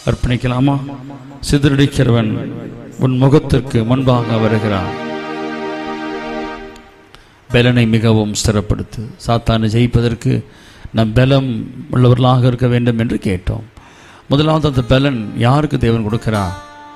அர்ப்பணிக்கலாமா சிதறடிக்கிறவன் உன் முகத்திற்கு முன்பாக வருகிறான் பலனை மிகவும் ஸ்திரப்படுத்து சாத்தானை ஜெயிப்பதற்கு நம் பலம் உள்ளவர்களாக இருக்க வேண்டும் என்று கேட்டோம் முதலாவது அந்த பலன் யாருக்கு தேவன் கொடுக்கிறார்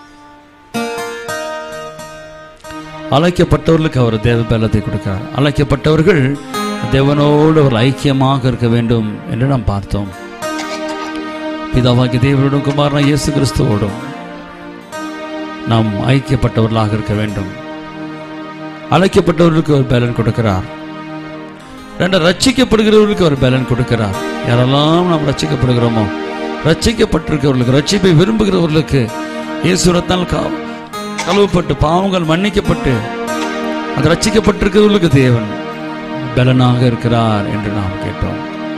அழைக்கப்பட்டவர்களுக்கு அவர் தேவ பலத்தை கொடுக்கிறார் அழைக்கப்பட்டவர்கள் தேவனோடு அவர் ஐக்கியமாக இருக்க வேண்டும் என்று நாம் பார்த்தோம் பிதாவாகிய தேவனோடும் குமாரனா இயேசு கிறிஸ்துவோடும் நாம் ஐக்கியப்பட்டவர்களாக இருக்க வேண்டும் அழைக்கப்பட்டவர்களுக்கு ஒரு பலன் கொடுக்கிறார் ரெண்டு ரட்சிக்கப்படுகிறவர்களுக்கு ஒரு பலன் கொடுக்கிறார் யாரெல்லாம் நாம் ரட்சிக்கப்படுகிறோமோ ரட்சிக்கப்பட்டிருக்கிறவர்களுக்கு ரட்சிப்பை விரும்புகிறவர்களுக்கு இயேசுரத்தால் கா கழுவப்பட்டு பாவங்கள் மன்னிக்கப்பட்டு அந்த ரட்சிக்கப்பட்டிருக்கிறவர்களுக்கு தேவன் பலனாக இருக்கிறார் என்று நாம் கேட்டோம்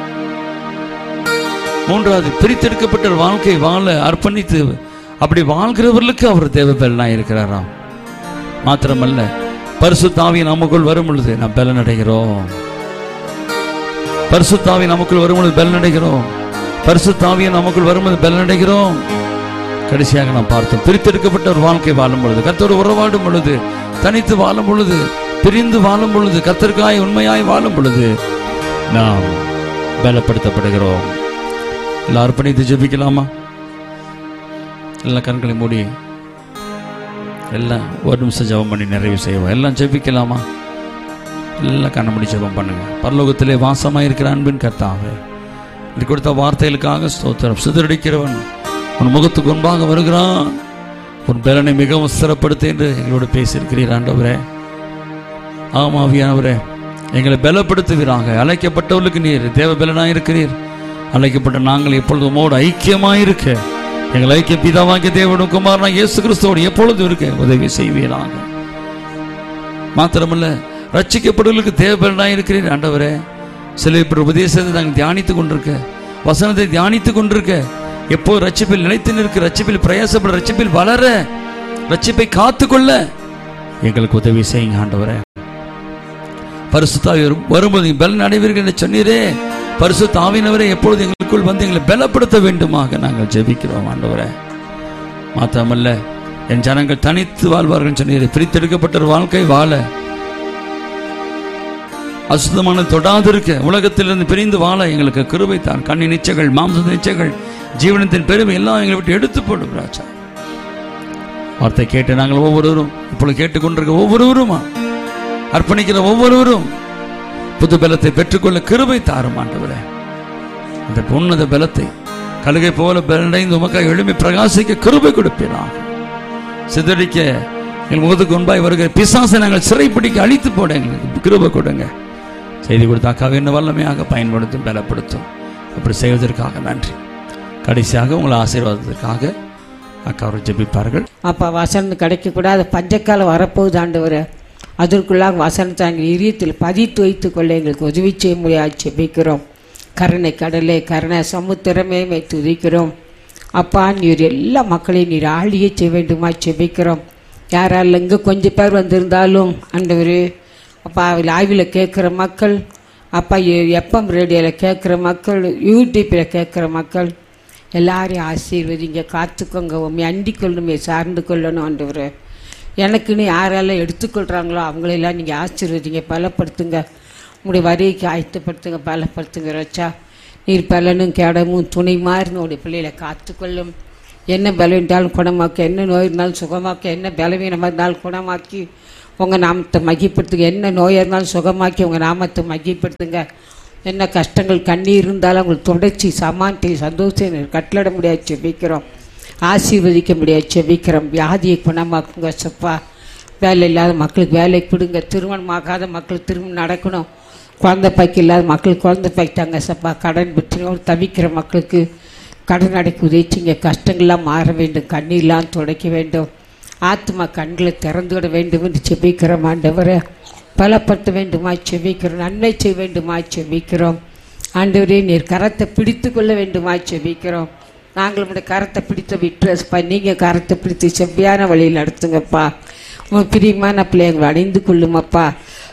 மூன்றாவது பிரித்தெடுக்கப்பட்ட ஒரு வாழ்க்கை வாழ அர்ப்பணித்து அப்படி வாழ்கிறவர்களுக்கு அவர் தேவ பலனாக இருக்கிறாராம் மாத்திரமல்ல பரிசுத்தாவி நமக்குள் வரும் பொழுது நாம் பலன் அடைகிறோம் பரிசுத்தாவி நமக்குள் வரும் பொழுது பலன் அடைகிறோம் பரிசுத்தாவியை நமக்குள் வரும்போது பலன் அடைகிறோம் கடைசியாக நாம் பார்த்தோம் பிரித்தெடுக்கப்பட்ட ஒரு வாழ்க்கை வாழும் பொழுது கத்தோடு உறவாடும் பொழுது தனித்து வாழும் பொழுது பிரிந்து வாழும் பொழுது கத்தருக்காய் உண்மையாய் வாழும் பொழுது நாம் பலப்படுத்தப்படுகிறோம் எல்லாம் அர்ப்பணித்து ஜெபிக்கலாமா எல்லாம் கண்களை மூடி எல்லாம் ஒரு நிமிஷம் ஜெபம் பண்ணி நிறைவு செய்வோம் எல்லாம் ஜெபிக்கலாமா எல்லாம் கண்ண மூடி ஜெபம் பண்ணுங்க பரலோகத்திலே வாசமாக இருக்கிற அன்பின் கர்த்தாவே இது கொடுத்த வார்த்தைகளுக்காக ஸ்தோத்திரம் சிதறடிக்கிறவன் உன் முகத்துக்கு முன்பாக வருகிறான் உன் பலனை மிகவும் ஸ்திரப்படுத்து என்று எங்களோடு பேசியிருக்கிறீர் ஆண்டவரே ஆமாவியானவரே எங்களை பலப்படுத்துவீராக அழைக்கப்பட்டவர்களுக்கு நீர் தேவ பலனாக இருக்கிறீர் அழைக்கப்பட்ட நாங்கள் எப்பொழுதும் உமோடு ஐக்கியமாயிருக்க எங்கள் ஐக்கிய பிதாவாகிய தேவனும் குமாரனா இயேசு கிறிஸ்துவோடு எப்பொழுதும் இருக்க உதவி செய்வீராக மாத்திரமல்ல ரட்சிக்கப்படுவர்களுக்கு தேவ பலனாக இருக்கிறீர் ஆண்டவரே சில பேர் உபதேசத்தை நாங்கள் தியானித்துக் கொண்டிருக்க வசனத்தை தியானித்துக் கொண்டிருக்க எப்போ ரட்சிப்பில் நிலைத்து நிற்க ரட்சிப்பில் பிரயாசப்பட ரட்சிப்பில் வளர ரட்சிப்பை காத்துக்கொள்ள எங்களுக்கு உதவி செய்யுங்க ஆண்டவரே பரிசுத்தாவி வரும் வரும்போது நீ பலன் அடைவீர்கள் என்று சொன்னீரே பரிசு தாவினவரை எப்பொழுது எங்களுக்குள் வந்து எங்களை பலப்படுத்த வேண்டுமாக நாங்கள் ஜெபிக்கிறோம் ஆண்டவரே மாத்திரமல்ல என் ஜனங்கள் தனித்து வாழ்வார்கள் சொன்னீரே பிரித்தெடுக்கப்பட்ட ஒரு வாழ்க்கை வாழ அசுத்தமான தொடாதிருக்க உலகத்திலிருந்து பிரிந்து வாழ எங்களுக்கு கிருபை தான் கண்ணின் நிச்சைகள் மாம்ச நிச்சைகள் ஜீவனத்தின் பெருமை எல்லாம் எங்களை விட்டு எடுத்து போடும் ராஜா வார்த்தை கேட்டு நாங்கள் ஒவ்வொருவரும் இப்பொழுது கேட்டுக்கொண்டிருக்க ஒவ்வொருவருமா அர்ப்பணிக்கிற ஒவ்வொருவரும் புது பலத்தை பெற்றுக்கொள்ள கிருபை தாரும் ஆண்டவரே அந்த உன்னத பலத்தை கழுகை போல பலனைந்து உமக்காக எழுமி பிரகாசிக்க கிருபை கொடுப்பீராக சிதறிக்க எங்கள் முகத்துக்கு முன்பாய் வருகிற பிசாசை நாங்கள் சிறைப்பிடிக்க அழித்து போட எங்களுக்கு கிருபை கொடுங்க செய்தி கொடுத்தாக்காக என்ன வல்லமையாக பயன்படுத்தும் பலப்படுத்தும் அப்படி செய்வதற்காக நன்றி கடைசியாக உங்களை ஆசீர்வாதத்திற்காக அக்கா அவர் ஜெபிப்பார்கள் அப்பா வசனம் கிடைக்கக்கூடாது பஞ்சக்காலம் வரப்போகுது ஆண்டவரே அதற்குள்ளாக வசனத்தை எங்கள் இதயத்தில் பதித்து வைத்துக் கொள்ள எங்களுக்கு உதவி செய்ய முடியாது ஜெபிக்கிறோம் கருணை கடலை கருணை சமுத்திரமே வைத்து உதிக்கிறோம் அப்பா நீர் எல்லா மக்களையும் நீர் ஆழிய செய்ய வேண்டுமா ஜெபிக்கிறோம் யாரால் இங்கே கொஞ்சம் பேர் வந்திருந்தாலும் ஆண்டவரே அப்பா லாய்வில் கேட்குற மக்கள் அப்பா எப்பம் ரேடியோவில் கேட்குற மக்கள் யூடியூப்பில் கேட்குற மக்கள் எல்லாரையும் ஆசீர்வதிங்க காத்துக்கோங்க உண்மை அண்டிக் கொள்ளணுமே சார்ந்து கொள்ளணும் ஆண்டவரே எனக்குன்னு யாரெல்லாம் எடுத்துக்கொள்கிறாங்களோ அவங்களெல்லாம் நீங்கள் ஆசீர்வதிங்க பலப்படுத்துங்க உங்களுடைய வரிக்கு ஆயத்தப்படுத்துங்க பலப்படுத்துங்க ரச்சா நீர் பலனும் கேடமும் துணை மாறி உங்களுடைய பிள்ளைகளை காத்துக்கொள்ளும் என்ன பலம் இருந்தாலும் குணமாக்க என்ன நோய் இருந்தாலும் சுகமாக்க என்ன பலவீனமாக இருந்தாலும் குணமாக்கி உங்கள் நாமத்தை மகிப்படுத்துங்க என்ன நோயாக இருந்தாலும் சுகமாக்கி உங்கள் நாமத்தை மகிப்படுத்துங்க என்ன கஷ்டங்கள் கண்ணீர் இருந்தாலும் உங்களுக்கு தொடர்ச்சி சமானத்தை சந்தோஷம் கட்டளிட முடியாது செபிக்கிறோம் ஆசீர்வதிக்க முடியாது செபிக்கிறோம் வியாதியை குணமாக்குங்க சப்பா வேலை இல்லாத மக்களுக்கு வேலை கொடுங்க திருமணம் ஆகாத மக்கள் திருமணம் நடக்கணும் குழந்தை பாய்க்கு இல்லாத மக்கள் குழந்தை பாய்த்தாங்க சப்பா கடன் பிரச்சனையோடு தவிக்கிற மக்களுக்கு கடன் அடைக்கு உதவிச்சிங்க கஷ்டங்கள்லாம் மாற வேண்டும் கண்ணீர்லாம் துடைக்க வேண்டும் ஆத்மா கண்களை திறந்து விட வேண்டும் என்று செபிக்கிறோம் ஆண்டவரை பலப்படுத்த வேண்டுமா செபிக்கிறோம் நன்மை செய்ய வேண்டுமா செபிக்கிறோம் ஆண்டவரே நீர் கரத்தை பிடித்து கொள்ள வேண்டுமா செபிக்கிறோம் நாங்கள் உங்களுடைய கரத்தை பிடித்த விட்டுறப்பா நீங்கள் கரத்தை பிடித்து செவ்வியான வழியில் நடத்துங்கப்பா உங்கள் பிரியமான பிள்ளைங்களை அணிந்து கொள்ளுமப்பா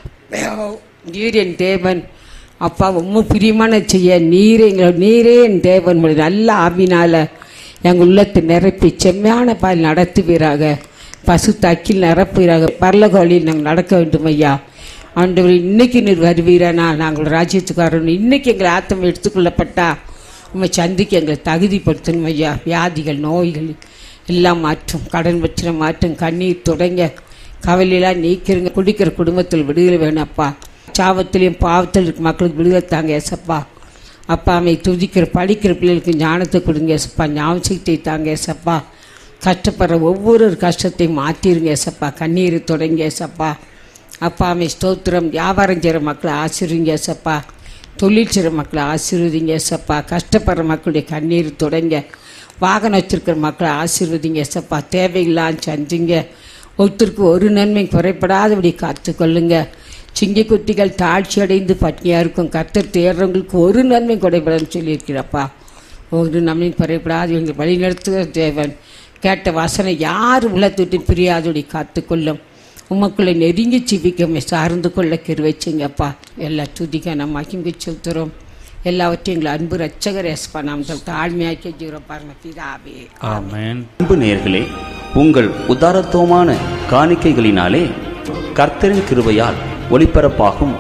நீர் என் தேவன் அப்பா உம்ம பிரியமான செய்ய நீரே எங்களை நீரே என் தேவன் உங்களுடைய நல்ல ஆவினால எங்கள் உள்ளத்தை நிரப்பி செம்மையான பால் நடத்துவீராக பசு தக்கில் நிரப்புவீராக பரலகோலில் நாங்கள் நடக்க வேண்டும் ஐயா ஆண்டவர் இன்னைக்கு நீர் வருவீரானா நாங்கள் ராஜ்யத்துக்காரன் இன்னைக்கு எங்களை ஆத்தம் எடுத்துக்கொள்ளப்பட்டா உண்மை சந்திக்க எங்களை தகுதிப்படுத்தணும் ஐயா வியாதிகள் நோய்கள் எல்லாம் மாற்றும் கடன் பிரச்சனை மாற்றும் கண்ணீர் தொடங்க கவலையெல்லாம் நீக்கிறங்க குடிக்கிற குடும்பத்தில் விடுதலை வேணும்ப்பா சாபத்திலையும் பாவத்தில் இருக்க மக்களுக்கு விடுதலை தாங்க ஏசப்பா அப்பா அம்மை துதிக்கிற படிக்கிற பிள்ளைகளுக்கு ஞானத்தை கொடுங்க ஏசப்பா ஞாபகத்தை தாங்க ஏசப்பா கஷ்டப்படுற ஒவ்வொரு கஷ்டத்தையும் மாற்றிருங்க ஏசப்பா கண்ணீர் தொடங்க ஏசப்பா அப்பா அம்மை ஸ்தோத்திரம் வியாபாரம் செய்கிற மக்களை ஆசீர்வதிங்க ஏசப்பா தொழில் செய்கிற மக்களை ஆசீர்வதிங்க ஏசப்பா கஷ்டப்படுற மக்களுடைய கண்ணீர் தொடங்க வாகனம் வச்சிருக்கிற மக்களை ஆசீர்வதிங்க ஏசப்பா தேவையில்லாம் சந்திங்க ஒருத்தருக்கு ஒரு நன்மை குறைப்படாதபடி காத்துக்கொள்ளுங்க சிங்க குட்டிகள் தாழ்ச்சி அடைந்து பட்னியாக இருக்கும் கர்த்தர் தேர்றவங்களுக்கு ஒரு நன்மை குறைபடன்னு சொல்லியிருக்கிறப்பா ஒரு நன்மை குறைபடாது எங்கள் வழி நடத்துகிற தேவன் கேட்ட வாசனை யார் உள்ளத்துட்டு பிரியாதபடி காத்துக்கொள்ளும் உமக்குள்ளே நெருங்கி சிபிக்கமே சார்ந்து கொள்ள கிருவச்சிங்கப்பா எல்லா துதிக்க நம்ம மகிழ்ச்சி செலுத்துகிறோம் எல்லாவற்றையும் எங்களை அன்பு ரட்சகர் எஸ்பா நாம் தாழ்மையாக்கி ஜீரோ பாருங்க பிதாவே ஆமென் அன்பு நேயர்களே உங்கள் உதாரத்துவமான காணிக்கைகளினாலே கர்த்தரின் கிருபையால் ஒளிபரப்பாகும்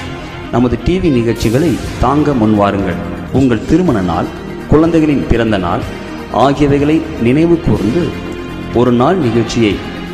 நமது டிவி நிகழ்ச்சிகளை தாங்க முன்வாருங்கள் உங்கள் திருமண நாள் குழந்தைகளின் பிறந்த நாள் ஆகியவைகளை நினைவு கூர்ந்து ஒரு நாள் நிகழ்ச்சியை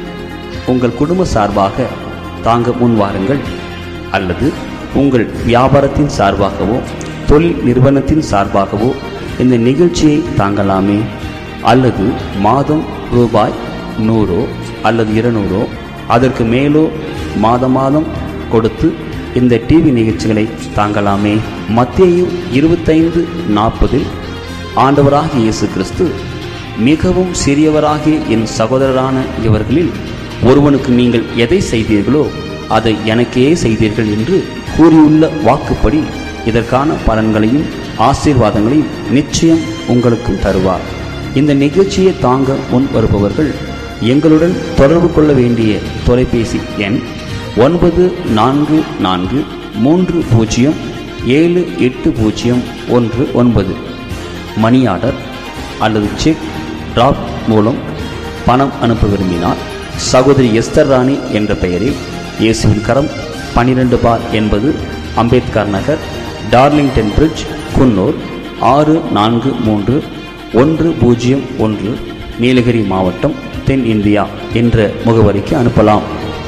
உங்கள் குடும்ப சார்பாக தாங்க முன்வாருங்கள் அல்லது உங்கள் வியாபாரத்தின் சார்பாகவோ தொழில் நிறுவனத்தின் சார்பாகவோ இந்த நிகழ்ச்சியை தாங்கலாமே அல்லது மாதம் ரூபாய் நூறோ அல்லது இருநூறோ அதற்கு மேலோ மாத மாதம் கொடுத்து இந்த டிவி நிகழ்ச்சிகளை தாங்கலாமே மத்தேயு இருபத்தைந்து நாற்பதில் ஆண்டவராகிய இயேசு கிறிஸ்து மிகவும் சிறியவராகிய என் சகோதரரான இவர்களில் ஒருவனுக்கு நீங்கள் எதை செய்தீர்களோ அதை எனக்கே செய்தீர்கள் என்று கூறியுள்ள வாக்குப்படி இதற்கான பலன்களையும் ஆசீர்வாதங்களையும் நிச்சயம் உங்களுக்கும் தருவார் இந்த நிகழ்ச்சியை தாங்க முன் வருபவர்கள் எங்களுடன் தொடர்பு கொள்ள வேண்டிய தொலைபேசி எண் ஒன்பது நான்கு நான்கு மூன்று பூஜ்ஜியம் ஏழு எட்டு பூஜ்ஜியம் ஒன்று ஒன்பது மணி ஆர்டர் அல்லது செக் டிராப் மூலம் பணம் அனுப்ப விரும்பினால் சகோதரி எஸ்தர் ராணி என்ற பெயரில் இயேசுவின் கரம் பன்னிரண்டு பார் என்பது அம்பேத்கர் நகர் டார்லிங்டன் பிரிட்ஜ் குன்னூர் ஆறு நான்கு மூன்று ஒன்று பூஜ்ஜியம் ஒன்று நீலகிரி மாவட்டம் தென் இந்தியா என்ற முகவரிக்கு அனுப்பலாம்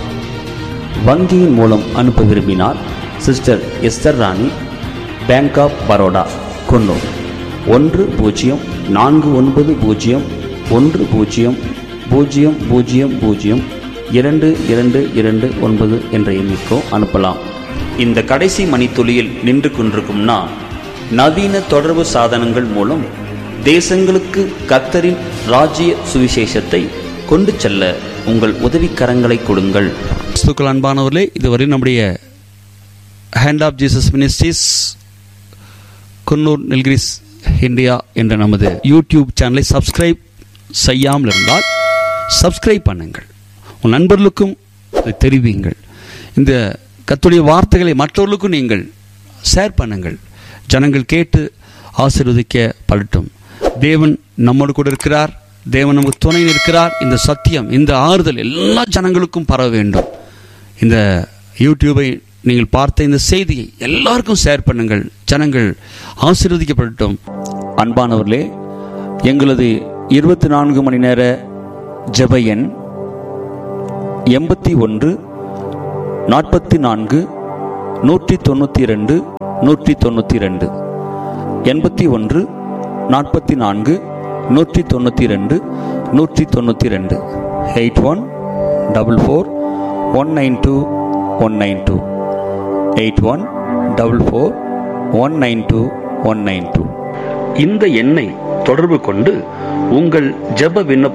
வங்கியின் மூலம் அனுப்ப விரும்பினால் sister Esther Rani bank of Baroda Coonoor ஒன்று பூஜ்ஜியம் நான்கு ஒன்பது பூஜ்ஜியம் ஒன்று பூஜ்ஜியம் பூஜ்ஜியம் பூஜ்ஜியம் பூஜ்ஜியம் இரண்டு இரண்டு இரண்டு ஒன்பது என்ற எண்ணிக்கோ அனுப்பலாம் இந்த கடைசி மணித்துளியில் நின்று கொண்டிருக்கும் நான் நவீன தொடர்பு சாதனங்கள் மூலம் தேசங்களுக்கு கத்தரின் ராஜ்ய சுவிசேஷத்தை கொண்டு செல்ல உங்கள் உதவிக்கரங்களை கொடுங்கள் கிறிஸ்துக்கள் அன்பானவர்களே இதுவரை நம்முடைய hand of Jesus ministries Coonoor Nilgiris India என்ற நமது யூடியூப் சேனலை சப்ஸ்கிரைப் செய்யாமல் இருந்தால் சப்ஸ்கிரைப் பண்ணுங்கள் உன் நண்பர்களுக்கும் இதை தெரிவியுங்கள் இந்த கத்துடைய வார்த்தைகளை மற்றவர்களுக்கும் நீங்கள் ஷேர் பண்ணுங்கள் ஜனங்கள் கேட்டு ஆசீர்வதிக்க படட்டும் தேவன் நம்மோடு கூட இருக்கிறார் தேவன் நமக்கு துணை இருக்கிறார் இந்த சத்தியம் இந்த ஆறுதல் எல்லா ஜனங்களுக்கும் பரவ வேண்டும் இந்த யூடியூபை நீங்கள் பார்த்த இந்த செய்தியை எல்லாருக்கும் ஷேர் பண்ணுங்கள் ஜனங்கள் ஆசீர்வதிக்கப்படட்டும் அன்பானவர்களே எங்களது இருபத்தி நான்கு மணி நேர ஜெப எண் எண்பத்தி ஒன்று நாற்பத்தி நான்கு நூற்றி தொண்ணூற்றி ரெண்டு நூற்றி தொண்ணூற்றி ரெண்டு எண்பத்தி ஒன்று நாற்பத்தி நான்கு நூற்றி தொண்ணூற்றி ரெண்டு நூற்றி தொண்ணூற்றி ரெண்டு eight one double four one nine two one nine two eight one double four one nine two one nine two இந்த எண்ணை தொடர்பு கொண்டு உங்கள் ஜெப விண்ணப்ப